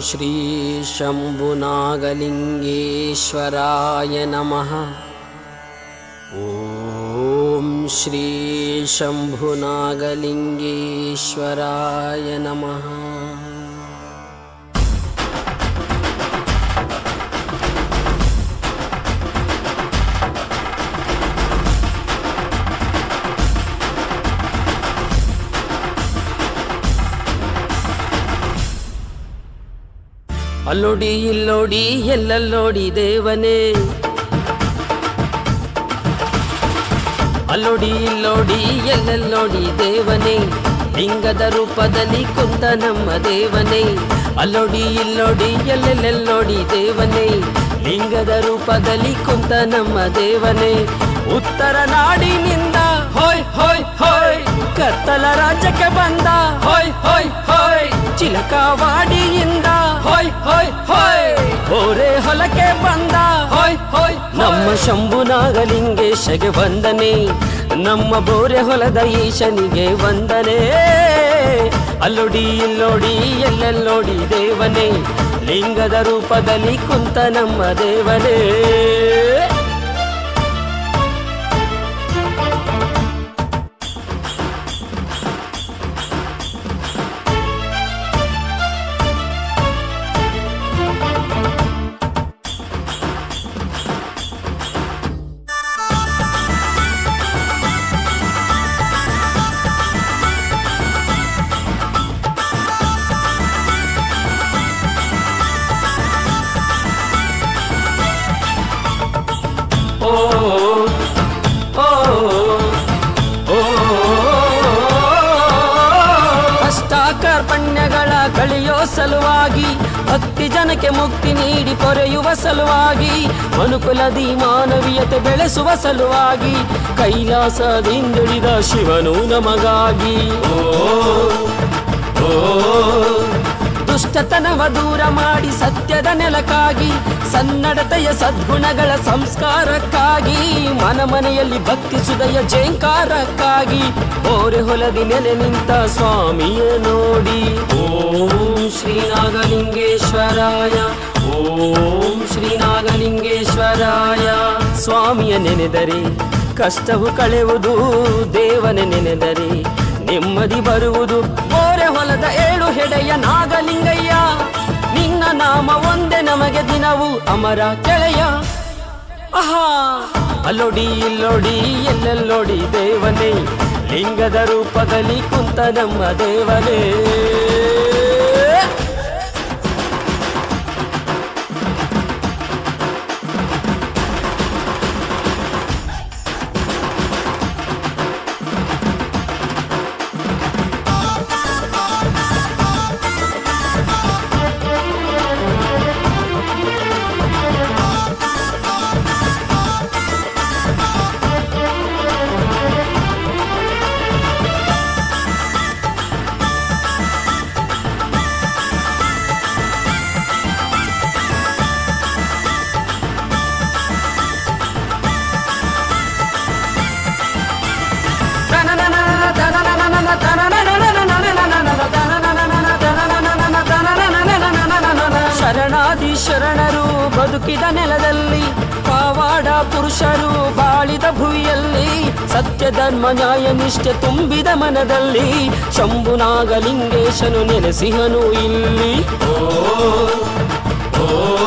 श्रीशम्भुनागलिङ्गेश्वराय नमः ॐ श्रीशम्भुनागलिङ्गेश्वराय नमः ಅಲ್ಲೋಡಿ ಇಲ್ಲೋಡಿ ಎಲ್ಲಲ್ಲೋಡಿ ದೇವನೇ ಅಲ್ಲೋಡಿ ಇಲ್ಲೋಡಿ ಎಲ್ಲೆಲ್ಲೋಡಿ ದೇವನೇ ಲಿಂಗದ ರೂಪದಲ್ಲಿ ಕುಂತ ನಮ್ಮ ದೇವನೇ ಅಲ್ಲೋಡಿ ಇಲ್ಲೋಡಿ ಎಲ್ಲೆಲ್ಲೆಲ್ಲೋಡಿ ದೇವನೇ ಲಿಂಗದ ರೂಪದಲ್ಲಿ ಕುಂತ ನಮ್ಮ ದೇವನೇ ಉತ್ತರ ನಾಡಿನಿಂದ ಹೋಯ್ ಹೋಯ್ ಹೋಯ್ ಕತ್ತಲ ರಾಜ್ಯಕ್ಕೆ ಬಂದ ಹೋಯ್ ಹೋಯ್ ಹೋಯ್ ಚಿಲಕವಾಡಿಯಿಂದ ಹೋಯ್ ಹೋಯ್ ಹೋಯ್ ಓರೆ ಹೊಲಕ್ಕೆ ಬಂದ ಹೋಯ್ ಹೋಯ್ ನಮ್ಮ ಶಂಭುನಾಗಲಿಂಗೇಶಗೆ ವಂದನೆ ನಮ್ಮ ಬೋರೆ ಹೊಲದ ಈಶನಿಗೆ ವಂದನೆ ಅಲ್ಲೊಡಿ ಇಲ್ಲೋಡಿ ಎಲ್ಲೆಲ್ಲೋಡಿ ದೇವನೇ ಲಿಂಗದ ರೂಪದಲ್ಲಿ ಕುಂತ ನಮ್ಮ ದೇವನೇ ಓ ಓ ಓ ಕಷ್ಟ ಕಾರ್ಪಣ್ಯಗಳ ಕಳೆಯೋ ಸಲುವಾಗಿ ಭಕ್ತಿ ಜನಕ್ಕೆ ಮುಕ್ತಿ ನೀಡಿ ಪೊರೆಯುವ ಸಲುವಾಗಿ ಮನುಕುಲದಿ ಮಾನವೀಯತೆ ಬೆಳೆಸುವ ಸಲುವಾಗಿ ಕೈಲಾಸದಿಂದಿಳಿದ ಶಿವನು ನಮಗಾಗಿ ಓ ಓ ದುಷ್ಟತನವ ದೂರ ಮಾಡಿ ಸತ್ಯದ ನೆಲಕ್ಕಾಗಿ ಸನ್ನಡತೆಯ ಸದ್ಗುಣಗಳ ಸಂಸ್ಕಾರಕ್ಕಾಗಿ ಮನ ಮನೆಯಲ್ಲಿ ಭಕ್ತಿ ಸುದಯ ಜೇಂಕಾರಕ್ಕಾಗಿ ಓರೆ ಹೊಲದಿ ನೆಲೆ ನಿಂತ ಸ್ವಾಮಿಯ ನೋಡಿ ಓಂ ಶ್ರೀನಾಗಲಿಂಗೇಶ್ವರಾಯ ಓಂ ಶ್ರೀನಾಗಲಿಂಗೇಶ್ವರಾಯ ಸ್ವಾಮಿಯ ನೆನೆದರೆ ಕಷ್ಟವು ಕಳೆಯುವುದು ದೇವನ ನೆನೆದರೆ ನೆಮ್ಮದಿ ಬರುವುದು ಓರೆ ಹೊಲದ ಏಳು ಹೆಡೆಯ ನಾಗಲಿಂಗಯ್ಯ ನಿನ್ನ ನಾಮ ಒಂದೇ ನಮಗೆ ದಿನವೂ ಅಮರ ಕೆಳೆಯ ಆಹಾ ಅಲ್ಲೋಡಿ ಇಲ್ಲೋಡಿ ಎಲ್ಲೆಲ್ಲೋಡಿ ದೇವನೇ ಲಿಂಗದ ರೂಪದಲ್ಲಿ ಕುಂತ ನಮ್ಮ ದೇವನೇ ಶರಣಾದಿ ಶರಣರು ಬದುಕಿದ ನೆಲದಲ್ಲಿ ಪಾವಾಡ ಪುರುಷರು ಬಾಳಿದ ಭುವಿಯಲ್ಲಿ ಸತ್ಯ ಧರ್ಮ ನ್ಯಾಯ ನಿಷ್ಠೆ ತುಂಬಿದ ಮನದಲ್ಲಿ ಶಂಭುನಾಗಲಿಂಗೇಶನು ನೆಲೆಸಿಹನು ಇಲ್ಲಿ ಓ ಓ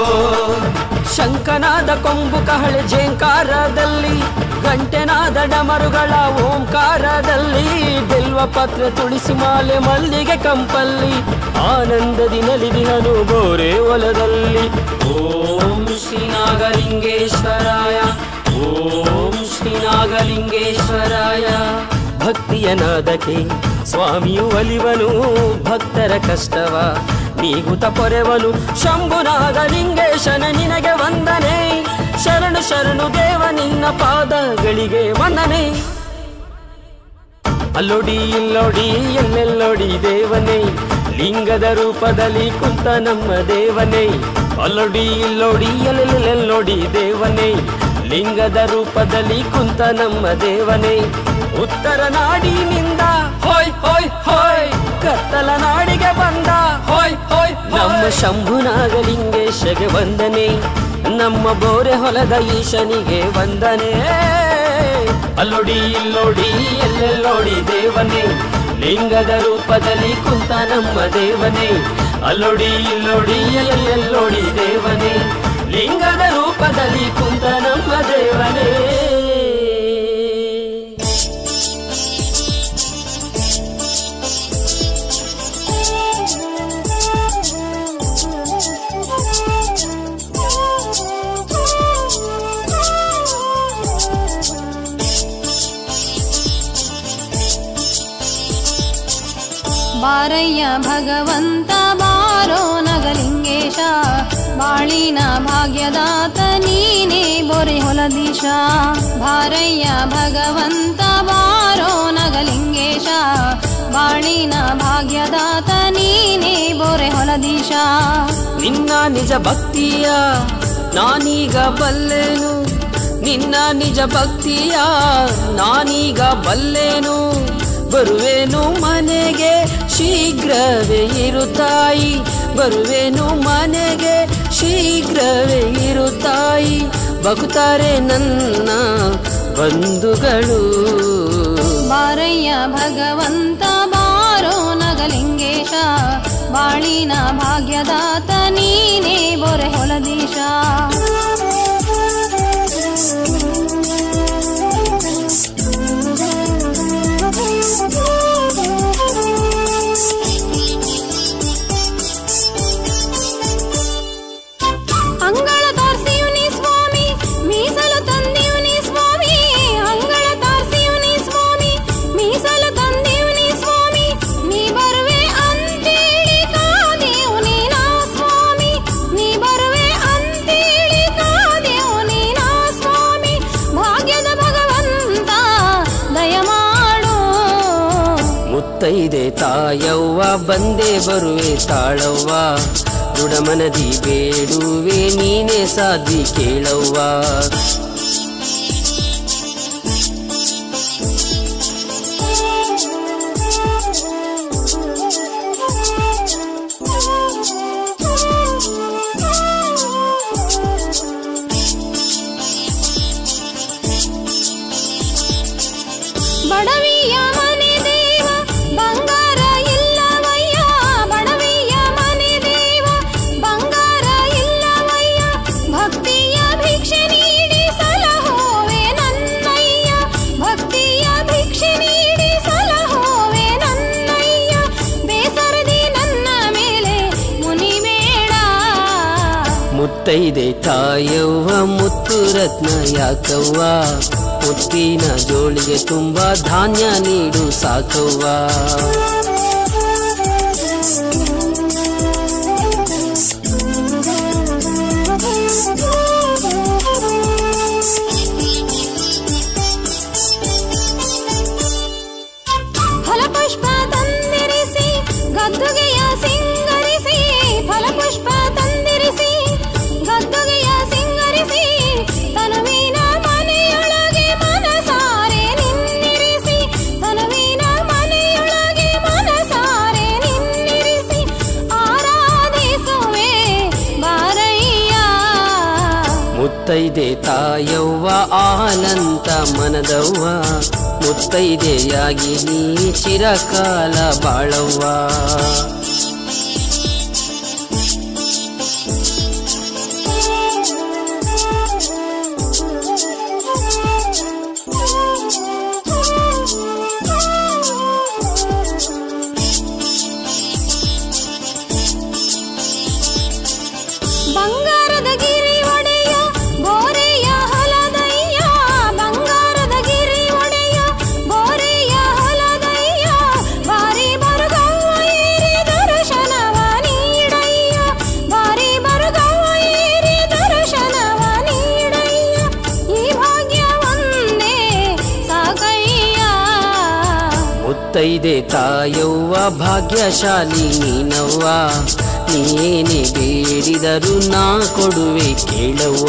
ಶಂಕನಾದ ಕೊಂಬು ಕಹಳೆ ಜೇಂಕಾರದಲ್ಲಿ ಗಂಟೆನಾದ ಡಮರುಗಳ ಓಂಕಾರದಲ್ಲಿ ಬೆಲ್ವ ಪತ್ರ ತುಳಸಿ ಮಾಲೆ ಮಲ್ಲಿಗೆ ಕಂಪಲ್ಲಿ ಆನಂದದಿ ನಲಿದಿಹನು ಬೋರೆ ಒಲದಲ್ಲಿ ಓಂ ಶ್ರೀನಾಗಲಿಂಗೇಶ್ವರಾಯ ಓಂ ಶ್ರೀನಾಗಲಿಂಗೇಶ್ವರಾಯ ಭಕ್ತಿಯ ನಾದಕ್ಕೆ ಸ್ವಾಮಿಯು ಒಲಿವನು ಭಕ್ತರ ಕಷ್ಟವ ನೀಗುತ ಪೊರೆವನು ಶಂಭುನಾಗಲಿಂಗೇಶನ ನಿನಗೆ ವಂದನೆ ಶರಣು ಶರಣು ದೇವ ನಿನ್ನ ಪಾದಗಳಿಗೆ ವಂದನೆ ಅಲ್ಲೋಡಿ ಇಲ್ಲೋಡಿ ಎಲ್ಲೆಲ್ಲೋಡಿ ದೇವನೇ ಲಿಂಗದ ರೂಪದಲ್ಲಿ ಕುಂತ ನಮ್ಮ ದೇವನೇ ಅಲ್ಲೋಡಿ ಇಲ್ಲೋಡಿ ಎಲ್ಲೆಲ್ಲೆಲ್ಲೋಡಿ ದೇವನೇ ಲಿಂಗದ ರೂಪದಲ್ಲಿ ಕುಂತ ನಮ್ಮ ದೇವನೇ ಉತ್ತರ ನಾಡಿನಿಂದ ಹೋಯ್ ಹೋಯ್ ಹೋಯ್ ಕತ್ತಲ ನಾಡಿಗೆ ಬಂದ ಹೋಯ್ ಹೋಯ್ ನಮ್ಮ ಶಂಭುನಾಗಲಿಂಗೇಶಗೆ ವಂದನೆ ನಮ್ಮ ಬೋರೆ ಹೊಲದ ಈಶನಿಗೆ ವಂದನೆ ಅಲ್ಲೊಡಿ ಇಲ್ಲೋಡಿ ಎಲ್ಲೆಲ್ಲೋಡಿ ದೇವನೇ ಲಿಂಗದ ರೂಪದಲ್ಲಿ ಕುಂತ ನಮ್ಮ ದೇವನೇ ಅಲ್ಲೊಡಿ ಇಲ್ಲೋಡಿ ಎಲ್ಲೆಲ್ಲೋಡಿ ದೇವನೇ ಲಿಂಗದ ರೂಪದಲ್ಲಿ ಕುಂತ ನಮ್ಮ ದೇವನೇ ಬಾರಯ್ಯ ಭಗವಂತ ಬಾರೋ ನಗಲಿಂಗೇಶ ಬಾಳಿನ ಭಾಗ್ಯದಾತ ನೀನೇ ಬೊರೆ ಹೊಲದೀಶ ಬಾರಯ್ಯ ಭಗವಂತ ಬಾರೋ ನಗಲಿಂಗೇಶ ಬಾಳಿನ ಭಾಗ್ಯದಾತ ನೀನೇ ಬೊರೆ ಹೊಲದೀಶ ನಿನ್ನ ನಿಜ ಭಕ್ತಿಯ ನಾನೀಗ ಬಲ್ಲೆನು ನಿನ್ನ ನಿಜ ಭಕ್ತಿಯ ನಾನೀಗ ಬಲ್ಲೆನು ಬರುವೆನು ಮನೆಗೆ ಶೀಘ್ರವೇ ಇರು ತಾಯಿ ಬರುವೆನು ಮನೆಗೆ ಶೀಘ್ರವೇ ಇರು ತಾಯಿ ಬಗುತ್ತಾರೆ ನನ್ನ ಬಂಧುಗಳು ಬಾರಯ್ಯ ಭಗವಂತ ಬಾರೋ ನಗಲಿಂಗೇಶ ಬಾಳಿನ ಭಾಗ್ಯದಾತ ನೀನೇ ಬೊರೆ ಹೊಲದೀಶ ಅಂಗಳ ತಾರ್ಸಿಯುನಿ ಸ್ವಾಮಿ ಮೀಸಲು ತಂದಿಯುನಿ ಸ್ವಾಮಿ ಅಂಗಳ ತಾರ್ಸಿಯುನಿ ಸ್ವಾಮಿ ಮೀಸಲು ತಂದಿಯುನಿ ಸ್ವಾಮಿ ನೀ ಬರುವೆ ಅಂತೇಳಿ ಕಾದೇವುನಿ ನಾ ಸ್ವಾಮಿ ನೀ ಬರುವೆ ಅಂತೇಳಿ ಕಾದೇವುನಿ ನಾ ಸ್ವಾಮಿ ಭಾಗ್ಯದ ಭಗವಂತ ದಯಮಾಡು ಮುತ್ತೈದೆ ತಾಯವ್ವ ಬಂದೇ ಬರುವೆ ತಾಳವ್ವ ದೃಢಮನದಿ ಬೇಡುವೆ ನೀನೇ ಸಾಧಿ ಕೇಳವ್ವ ಬಡವಿಯ ಮನೆ ದೇವ ಬಂಗಾರ ಇಲ್ಲವಯ್ಯ ಬಡವಿಯ ಮನೆ ದೇವ ಬಂಗಾರ ಇಲ್ಲವಯ್ಯ ಭಕ್ತಿಯ ಭಿಕ್ಷೆ ನೀಡಿ ಸಲಹೋವೆ ನನ್ನಯ್ಯ ಭಕ್ತಿಯ ಭಿಕ್ಷೆ ನೀಡಿ ಸಲಹೋವೆ ನನ್ನಯ್ಯ ಬೇಸರದಿ ನನ್ನ ಮೇಲೆ ಮುನಿಬೇಡ ಮುತ್ತೈದೆ ತಾಯವ್ವ ಮುತ್ತು ರತ್ನ ಯಾಕವ್ವ ಮುತ್ತಿನ ಜೋಳಿಗೆ ತುಂಬಾ ಧಾನ್ಯ ನೀಡು ಸಾಕವ್ವ ಫಲಪುಷ್ಪ ತಂದಿರಿಸಿ ಗದ್ದುಗೆಯ ಸಿಂಗರಿಸಿ ಫಲಪುಷ್ಪ ತಂದಿರಿಸಿ ಗದ್ದುಗೆಯ ಸಿಂಗರಿಸಿ ತನುವಿನ ಮನೆಯೊಳಗೆ ಮನಸಾರೆ ನಿನ್ನಿರಿಸಿ ತನುವಿನ ಮನೆಯೊಳಗೆ ಮನಸಾರೆ ನಿನ್ನಿರಿಸಿ ಆರಾಧಿಸುವೆ ಬಾರಯ್ಯ ಮುತ್ತೈದೆ ತಾಯವ್ವ ಆನಂತ ಮನದವ್ವ ಮುತ್ತೈದೆಯಾಗಿ ನೀ ಚಿರಕಾಲ ಬಾಳವ್ವ ಬಂಗಾರದ ಗಿರಿ ಒಡೆಯ ಬೋರೆಯ ಹೊಲದಯ್ಯ ಬಂಗಾರದ ಗಿರಿ ಒಡೆಯ ಬೋರೆಯ ಹೊಲದಯ್ಯ ಬಾರಿ ಬರುಗವ್ವ ಏರಿ ದರ್ಶನವ ನೀಡಯ್ಯ ಬಾರಿ ಬರುಗವ್ವ ಏರಿ ದರ್ಶನವ ನೀಡಯ್ಯ ಈ ಭಾಗ್ಯ ಒಂದೇ ಸಾಕಯ್ಯ ಮುತ್ತೈದೆ ತಾಯವ್ವ ಭಾಗ್ಯಶಾಲಿ ನೀನವ್ವ ನೀನೇ ಬೇಡಿದರು ನಾ ಕೊಡುವೆ ಕೇಳವ್ವ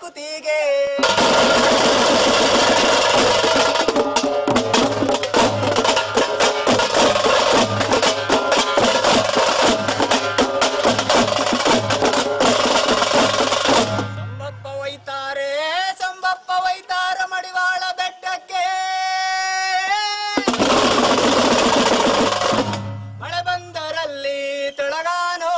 ಕುತಿಗೆ ಸಂಬಪ್ಪ ಒಯ್ತಾರೆ ಸಂಬಪ್ಪ ಒಯ್ತಾರ ಮಡಿವಾಳ ಬೆಟ್ಟಕ್ಕೆ ಮಳೆ ಬಂದರಲ್ಲಿ ತೊಳಗಾನೋ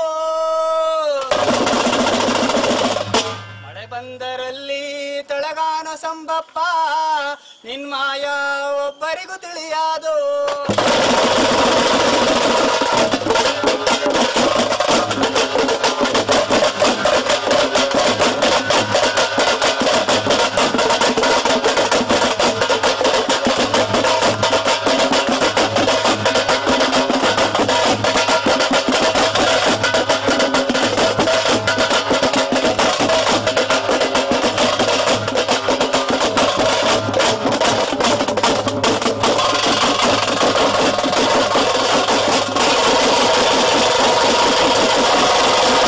ಮಳೆ ಬಂದರಲ್ಲಿ ತೊಳಗಾನೋ ಸಂಬಪ್ಪ ನಿನ್ಮಾಯ ಒಬ್ಬರಿಗೂ ತಿಳಿಯಾದು ಿ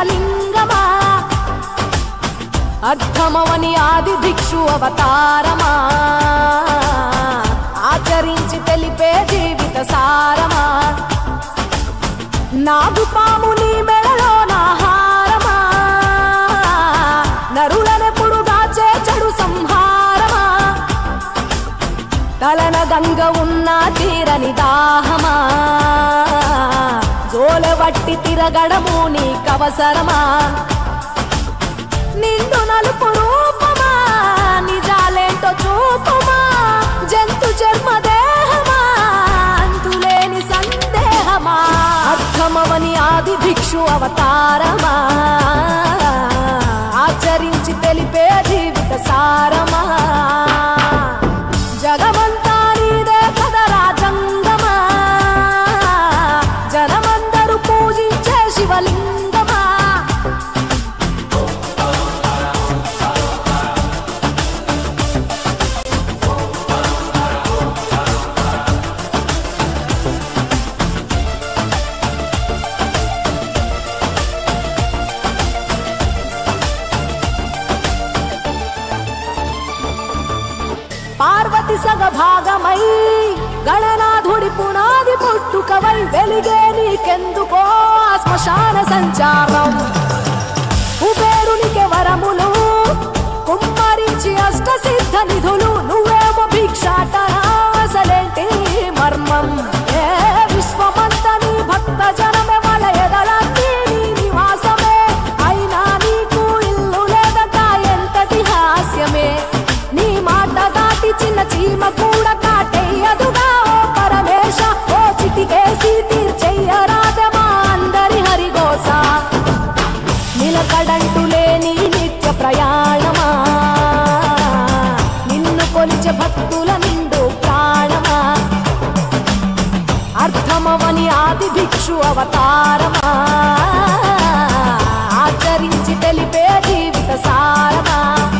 శివలింగమా అర్థమవని ఆది భిక్షు అవతారమా ఆచరించి తెలిపే జీవిత సారమా నాగుపాము నీ మెడలో నాహారమా నరులనెప్పుడు దాచే చెడు సంహారమా తలన గంగ ఉన్న తీరని దాహమా జోలవట్టి తిరగడము నీకవసరమా నిండు నలుపు రూపమా నిజాలేంటో చూపమా జంతు చర్మ దేహమా అంతులేని సందేహమా అర్థమవని ఆది భిక్షు అవతారమా ఆచరించి తెలిపే జీవిత సారమా జగమంతా నీదే కదరా జంగమా జనమందరూ పూజించే శివలింగమా పార్వతి సగ భాగమై గణనాథుడి పునాది పుట్టుకవై వెలిగే నీకెందుకో ఆ శ్మశాన సంచారం కుబేరునికి వరములు కుమ్మరించి అష్ట సిద్ధ నిధులు నువ్వేమో భిక్షాటన అసలేంటి మర్మం ఏ విశ్వమంత నీ భక్త జనమే వాళ్ళ ఎదలంతి నీ నివాసమే అయినా నీకు ఇల్లు లేదట ఎంతటి హాస్యమే నీ మాట దాటి చిన్న చీమ కూడా కాటేయదుగా ఓ పరమేశ ఓ చిటికేసి తీర్చెయ్యరాదమా అందరి హరిగోస నిలకడంటు లేని నిత్య ప్రయాణమా నిన్ను కొలిచే భక్తుల నిండు ప్రాణమా అర్థమవని ఆది భిక్షు అవతారమా ఆచరించి తెలిపే జీవిత సారమా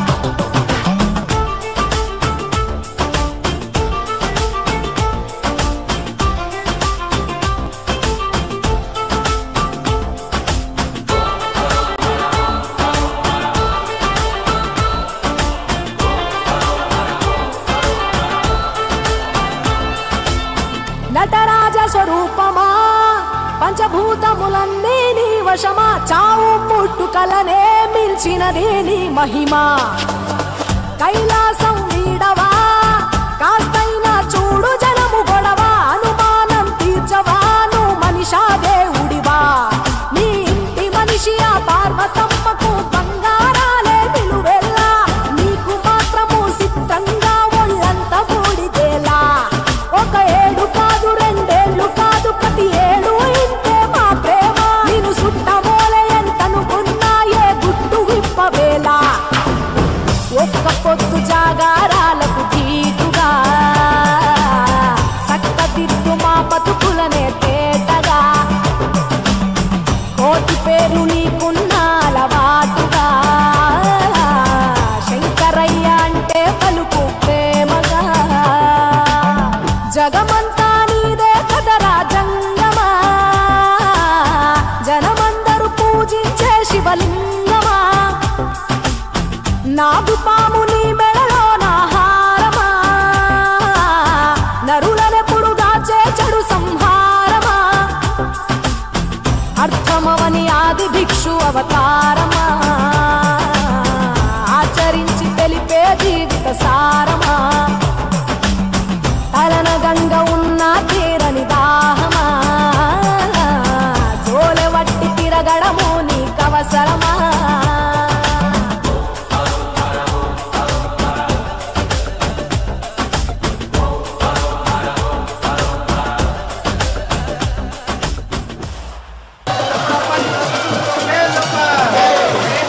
నటరాజ స్వరూపమా పంచభూతములన్నీ నీ వశమా చావు పుట్టుకలనే మించినది నీ మహిమా కైలాసం వీడవా కాస్తైనా చూడు జనము గొడవ అనుమానం తీర్చవా నువ్వు మనిషా దేవుడివా నీ ఇంటి మనిషి ఆ పార్వతమ్మకు బంగారాలే నిలువెల్లా నీకు మాత్రము సిద్ధంగా ఒళ్ళంత బూడిదేలా ఒక ఏడు కాదు రెండేళ్ళు కాదు ప్రతి ఏడు ఇంతే మా ప్రేమ నేను సుట్టమోలే ఎంతనుకున్నా ఏ గుట్టు విప్పవేలా ఒక్క పొద్దు జాగారాలకు తీటుగా సక్క తిట్టు మా బతుకులనే తేటగా కోటి పేరు నీకున్న అలవాటుగా శంకరయ్య అంటే పలుకు ప్రేమగా జగమంతా నీదే కదరా జంగమా జనమందరూ పూజించే శివలింగమా నాగుపాము నీ మెడలో నాహారమా నరులనెప్పుడు దాచే చెడు సంహారమా అర్థమవని ఆది భిక్షు అవతారమా ఆచరించి తెలిపే జీవిత సారమా తలన గంగ ఉన్న తీరని దాహమా జోలె వట్టి తిరగడము నీకవసరమా Hey,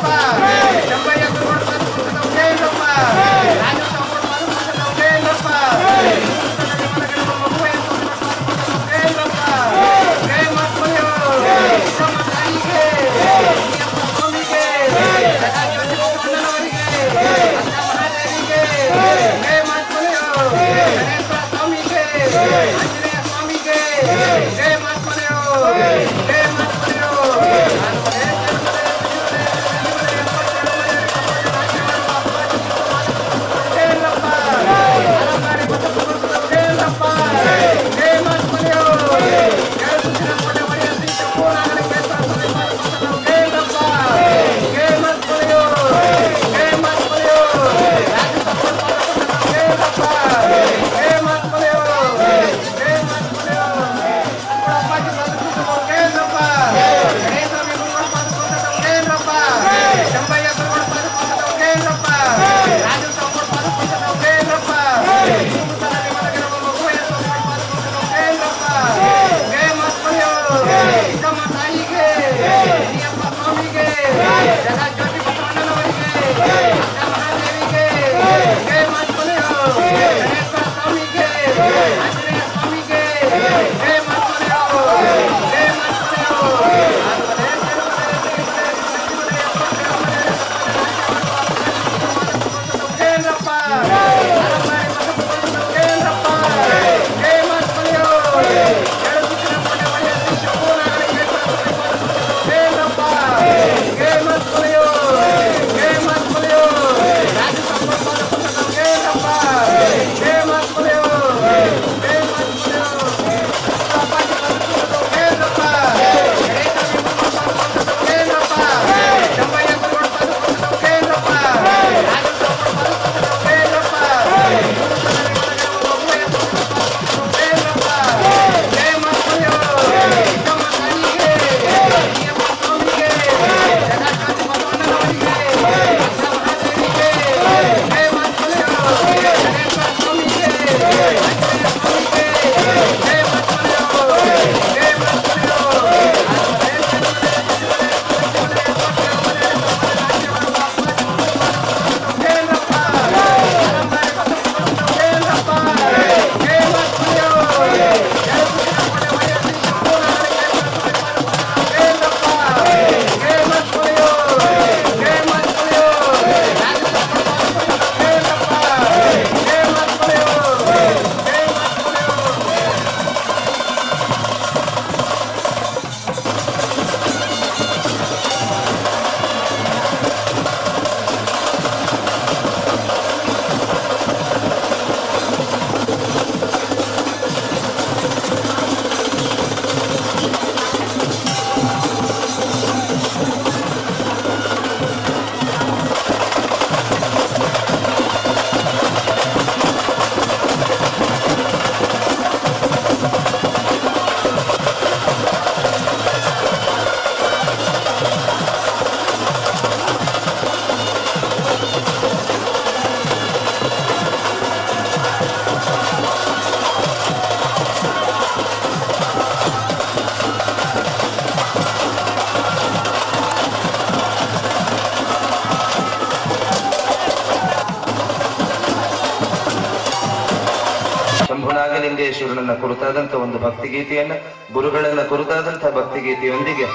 ಶಂಭುನಾಗಲಿಂಗೇಶ್ವರನನ್ನ ಕುರಿತಾದಂತ ಒಂದು ಭಕ್ತಿಗೀತೆಯನ್ನ ಗುರುಗಳನ್ನ ಕುರಿತಾದಂತಹ ಭಕ್ತಿಗೀತೆಯೊಂದಿಗೆ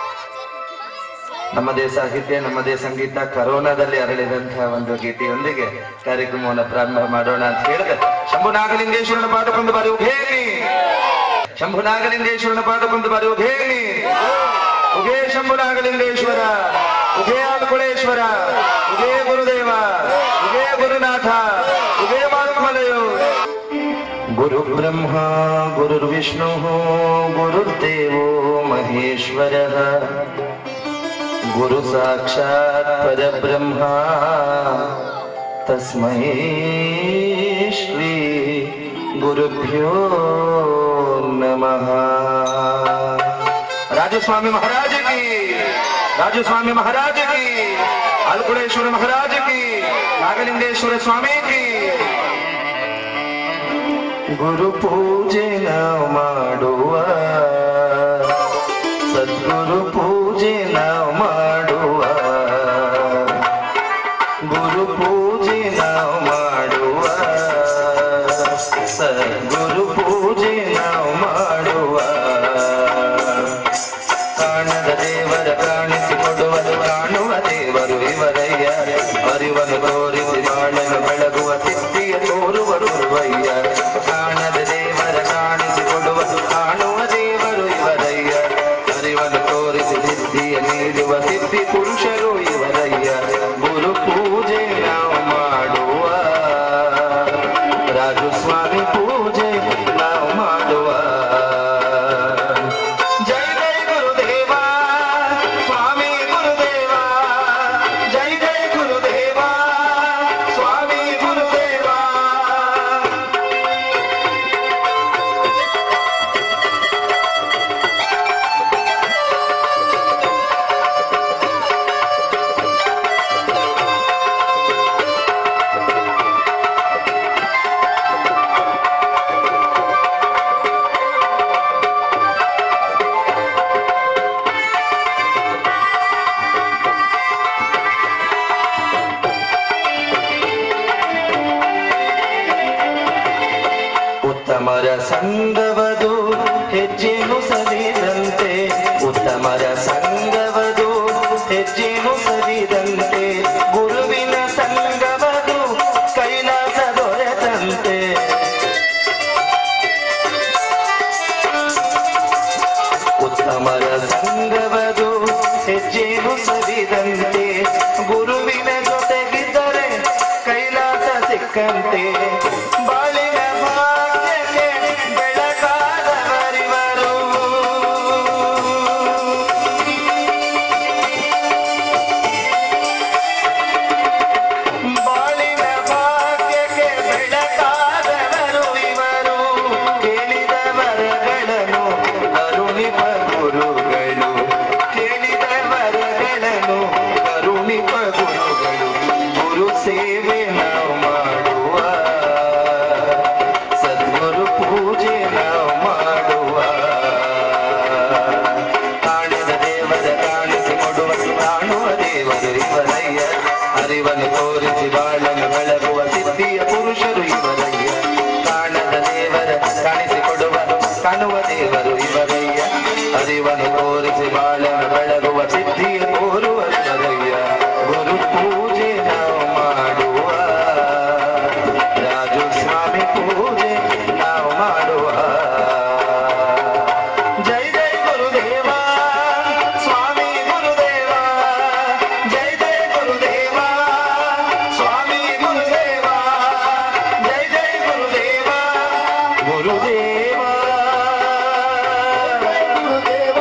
ನಮ್ಮದೇ ಸಾಹಿತ್ಯ ನಮ್ಮದೇ ಸಂಗೀತ ಕರೋನಾದಲ್ಲಿ ಅರಳಿದಂತಹ ಒಂದು ಗೀತೆಯೊಂದಿಗೆ ಕಾರ್ಯಕ್ರಮವನ್ನು ಪ್ರಾರಂಭ ಮಾಡೋಣ ಅಂತ ಹೇಳಿದ್ರೆ ಶಂಭುನಾಗಲಿಂಗೇಶ್ವರನ ಪಾಠಕ್ಕೊಂದು ಬರೆಯುವ ಹೇಳಿ ಶಂಭುನಾಗಲಿಂಗೇಶ್ವರನ ಪಾಠಕ್ಕೊಂದು ಬರೆಯುವ ಹೇಳಿ ಉಗೇ ಶಂಭುನಾಗಲಿಂಗೇಶ್ವರ ಉಗೇ ಆಲ್ಕುಳೇಶ್ವರ ಉಗೇ ಗುರುದೇವ ಉಗೇ ಗುರುನಾಥ ಉಗೇ ಮಾಲ್ಮಲಯೋ ಗುರು ಬ್ರಹ್ಮ ಗುರುರ್ವಿಷ್ಣು ಗುರುರ್ದೇವೋ ಮಹೇಶ್ವರ ಗುರು ಸಾಕ್ಷಾತ್ ಪರಬ್ರಹ್ಮ ತಸ್ಮೈ ಶ್ರೀ ಗುರುಭ್ಯೋ ನಮಃ ರಾಜಸ್ವಾಮಿ ಮಹಾರಾಜ ಕಿ ರಾಜಸ್ವಾಮಿ ಮಹಾರಾಜ ಕಿ ಅಲ್ಕುಳೇಶ್ವರ ಮಹಾರಾಜ ಕಿ ನಾಗಲಿಂಗೇಶ್ವರ ಸ್ವಾಮಿ ಕಿ ಗುರು ಪೂಜೆ ನಾವು ಮಾಡುವ ಸದ್ಗುರು ಪೂಜೆ ನಾವು ಮಾಡುವ ಸದ್ಗುರು ಪೂಜೆ ನಾವು ಮಾಡುವ ಸದ್ಗುರು ಪೂಜೆ ನಾವು ಮಾಡುವ ಕಾಣದ ದೇವರ ಕಾಣಿಸಿಕೊಡುವುದು ಕಾಣುವ ದೇವರು ಇವರಯ್ಯ ಅರಿವನ್ನು ತೋರಿಸಿ ಬಾಳನ್ನು ಬೆಳಗುವ ಸಿದ್ಧಿಯ ತೋರುವ ಗುರುವಯ್ಯ ಕಾಣದ ದೇವರ ಕಾಣಿಸಿಕೊಡುವುದು ಕಾಣುವ ದೇವರು ಇವರಯ್ಯ ಅರಿವನ್ನು ತೋರಿಸಿ ಸಿದ್ಧಿಯ ನೀಡುವ ಸಿದ್ಧಿ ಪುರುಷರು ಇವರಯ್ಯ ಗುರು ಪೂಜೆ ನಾವು ಮಾಡುವ ರಾಜು ಸ್ವಾಮಿ ಪೂಜೆ ನಾವು ಮಾಡುವ ಜೈ ಜೈ ಗುರುದೇವ ಸ್ವಾಮಿ ಗುರುದೇವ ಜೈ ಜೈ ಗುರುದೇವ ಸ್ವಾಮಿ ಗುರುದೇವ ಉತ್ತಮರ ಸಂಗವದು ಹೆಜ್ಜೆನು ಸರಿದಂತೆ ಉತ್ತಮರ ಸಂಗವದು ಹೆಜ್ಜೆನು ಸರಿದಂತೆ ಗುರುವಿನ ಸಂಗವದು ಕೈಲಾಸ ದೊರೆತಂತೆ ಉತ್ತಮರ ಸಂಗವದು ಹೆಜ್ಜೆನು ಸರಿದಂತೆ ಗುರುವಿನ ಜೊತೆಗಿದ್ದರೆ ಕೈಲಾಸ ಸಿಕ್ಕಂತೆ ಬಾಳಿನ ಭಾಗ್ಯಕ್ಕೆ ಬೆಳಕಾದವರಿವರು ಬಾಳಿನ ಭಾಗ್ಯಕ್ಕೆ ಬೆಳಕಾದವರು ಇವರು ಕೇಳಿದ ವರಗಳನ್ನು ಕರುಣಿಪ ಗುರುಗಳು ಕೇಳಿದ ವರಗಳನ್ನು ಕರುಣಿಪ ಗುರುಗಳು ಗುರು ಸೇವೆ ನಾವು ಮಾಡುವ ಸದ್ಗುರು ಪೂಜೆ ನಾವು ಮಾಡುವ ಕಾಣದ ದೇವರ ಕಾಣಿಸಿಕೊಡುವ ಕಾಣುವ ದೇವರು ಇವರಯ್ಯ ಅರಿವನ್ನು ತೋರಿಸಿ ಬಾಳನ್ನು ಬೆಳಗುವ ಸಿದ್ಧಿಯ ಪುರುಷರು ಇವರಯ್ಯ ಕಾಣದ ದೇವರ ಕಾಣಿಸಿಕೊಡುವ ಕಾಣುವ ದೇವರು ಇವರಯ್ಯ ಅರಿವನ್ನು ತೋರಿಸಿ ಬಾಳನ್ನು ಬೆಳಗುವ ಸಿದ್ಧಿಯ ತೋರುವ ಇವರಯ್ಯ ಗುರು ಪೂಜೆ ನಾವು ಮಾಡುವ ರಾಜು ಸ್ವಾಮಿ ಪೂಜೆ ನಾವು ಮಾಡುವ ಜೈ ಜೈ ಗುರುದೇವ ಸ್ವಾಮಿ ಗುರುದೇವ ಜೈ ಜೈ ಗುರುದೇವ ಸ್ವಾಮಿ ಗುರುದೇವ ಜೈ ಜೈ ಗುರುದೇವ ಗುರುದೇವ ಗುರುದೇವ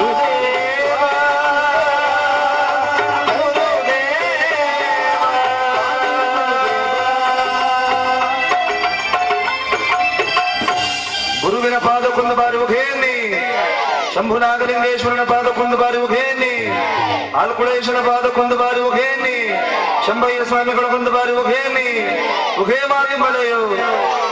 ಗುರುವಿನ ಪಾದಕ್ಕೊಂದು ಬಾರಿ ಉಘೇನಿ ಶಂಭುನಾಗಲಿಂಗೇಶ್ವರನ ಪಾದಕ್ಕೊಂದು ಬಾರಿ ಉಘೇನಿ ಆಲ್ಕುಳೇಶ್ವರ ಪಾದಕ್ಕೊಂದು ಬಾರಿ ಉಘೇನಿ ಶಂಭಯ್ಯ ಸ್ವಾಮಿಗಳಿಗೊಂದು ಬಾರಿ ಉಘೇನಿ ಉಘೇ ಮಾಡಿ ಮಳೆಯು